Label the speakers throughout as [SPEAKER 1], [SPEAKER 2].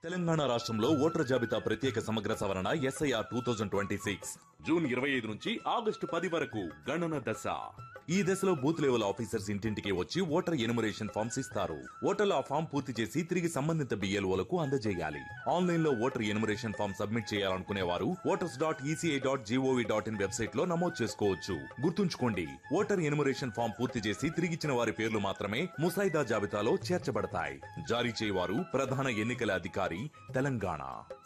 [SPEAKER 1] తెలంగాణ రాష్ట్రంలో ఓటర్ జాబితా ప్రత్యేక సమగ్ర సవరణ SIR two thousand twenty six June ఇరవై ఐదు నుంచి ఆగస్టు పది వరకు గణన దశ ఈ దశలో బూత్ లెవెల్ ఆఫీసర్స్ ఇంటింటికి వచ్చి ఓటర్ ఎనుమరేషన్ ఫామ్స్ ఇస్తారు ఓటర్లు ఆ ఫామ్ పూర్తి చేసి తిరిగి సంబంధిత బిఎల్ఓలకు అందజేయాలి ఆన్లైన్ లో ఓటర్ ఎనుమరేషన్ ఫామ్ సబ్మిట్ చేయాలనుకునే వారు voters dot ECI dot GOV dot in website లో నమోదు చేసుకోవచ్చు గుర్తుంచుకోండి ఓటర్ ఎనుమరేషన్ ఫామ్ పూర్తి చేసి తిరిగిచ్చిన వారి పేర్లు మాత్రమే ముసాయిదా జాబితాలో చేర్చబడతాయి జారీ చేయవారు ప్రధాన ఎన్నికల అధికారి తెలంగాణ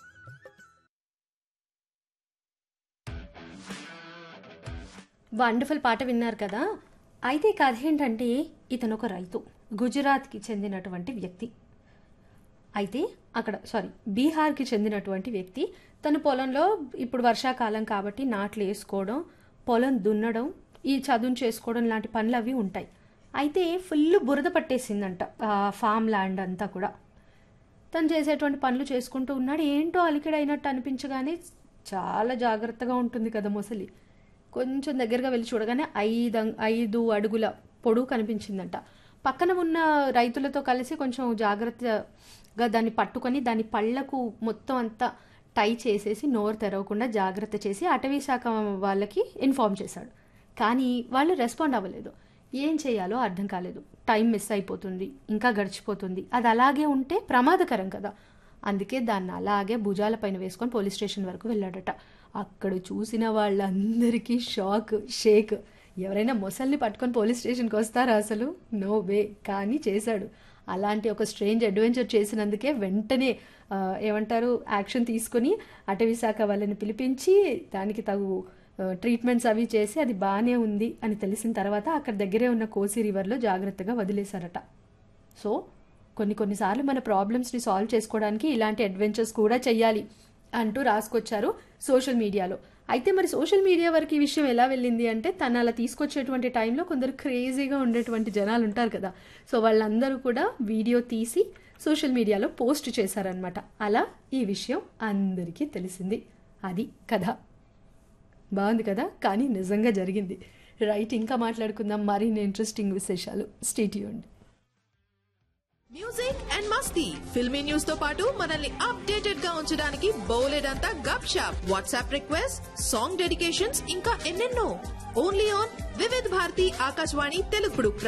[SPEAKER 2] వండర్ఫుల్ పాట విన్నారు కదా అయితే ఈ కథ ఏంటంటే ఇతను ఒక రైతు గుజరాత్కి చెందినటువంటి వ్యక్తి అయితే అక్కడ సారీ బీహార్కి చెందినటువంటి వ్యక్తి తన పొలంలో ఇప్పుడు వర్షాకాలం కాబట్టి నాట్లు వేసుకోవడం పొలం దున్నడం ఈ చదును చేసుకోవడం లాంటి పనులు అవి ఉంటాయి అయితే ఫుల్ బురద పట్టేసిందంట ఆ ఫామ్ ల్యాండ్ అంతా కూడా తను చేసేటువంటి పనులు చేసుకుంటూ ఉన్నాడు ఏంటో అలికిడైనట్టు అనిపించగానే చాలా జాగ్రత్తగా ఉంటుంది కదా మొసలి కొంచెం దగ్గరగా వెళ్ళి చూడగానే ఐదు అం- ఐదు అడుగుల పొడవు కనిపించిందంట పక్కన ఉన్న రైతులతో కలిసి కొంచెం జాగ్రత్తగా దాన్ని పట్టుకొని దాని పళ్ళకు మొత్తం అంతా టై చేసేసి నోరు తెరవకుండా జాగ్రత్త చేసి అటవీ శాఖ వాళ్ళకి ఇన్ఫార్మ్ చేశాడు కానీ వాళ్ళు రెస్పాండ్ అవ్వలేదు ఏం చేయాలో అర్థం కాలేదు టైం మిస్ అయిపోతుంది ఇంకా గడిచిపోతుంది అది అలాగే ఉంటే ప్రమాదకరం కదా అందుకే దాన్ని అలాగే భుజాల పైన వేసుకొని పోలీస్ స్టేషన్ వరకు వెళ్ళాడట అక్కడ చూసిన వాళ్ళందరికీ షాక్ షేక్ ఎవరైనా మొసల్ని పట్టుకొని పోలీస్ స్టేషన్కి వస్తారా అసలు నో వే కానీ చేశాడు అలాంటి ఒక స్ట్రేంజ్ అడ్వెంచర్ చేసినందుకే వెంటనే ఆ, ఏమంటారు యాక్షన్ తీసుకొని అటవీ శాఖ వాళ్ళని పిలిపించి దానికి తగు ట్రీట్మెంట్స్ అవి చేసి అది బాగానే ఉంది అని తెలిసిన తర్వాత అక్కడ దగ్గరే ఉన్న కోసి రివర్లో జాగ్రత్తగా వదిలేశారట సో కొన్ని కొన్నిసార్లు మన ప్రాబ్లమ్స్ని సాల్వ్ చేసుకోవడానికి ఇలాంటి అడ్వెంచర్స్ కూడా చెయ్యాలి అంటూ రాసుకొచ్చారు సోషల్ మీడియాలో అయితే మరి సోషల్ మీడియా వరకు ఈ విషయం ఎలా వెళ్ళింది అంటే తను అలా తీసుకొచ్చేటువంటి టైంలో కొందరు క్రేజీగా ఉండేటువంటి జనాలు ఉంటారు కదా సో వాళ్ళందరూ కూడా వీడియో తీసి సోషల్ మీడియాలో పోస్ట్ చేశారనమాట అలా ఈ విషయం అందరికీ తెలిసింది అది కథ బాగుంది కదా కానీ నిజంగా జరిగింది రైట్ ఇంకా మాట్లాడుకుందాం మరిన్ని ఇంట్రెస్టింగ్ విశేషాలు స్టేట్యూండ్
[SPEAKER 3] మ్యూజిక్ అండ్ మస్తీ ఫిల్మీ న్యూస్ తో పాటు మనల్ని అప్డేటెడ్ గా ఉంచడానికి బౌలెడ్ అంతా గప్ షాప్ వాట్సాప్ రిక్వెస్ట్ సాంగ్ డెడికేషన్స్ ఇంకా ఎన్నెన్నో ఓన్లీ ఆన్ వివిధ్ భారతి ఆకాశవాణి తెలుగుడు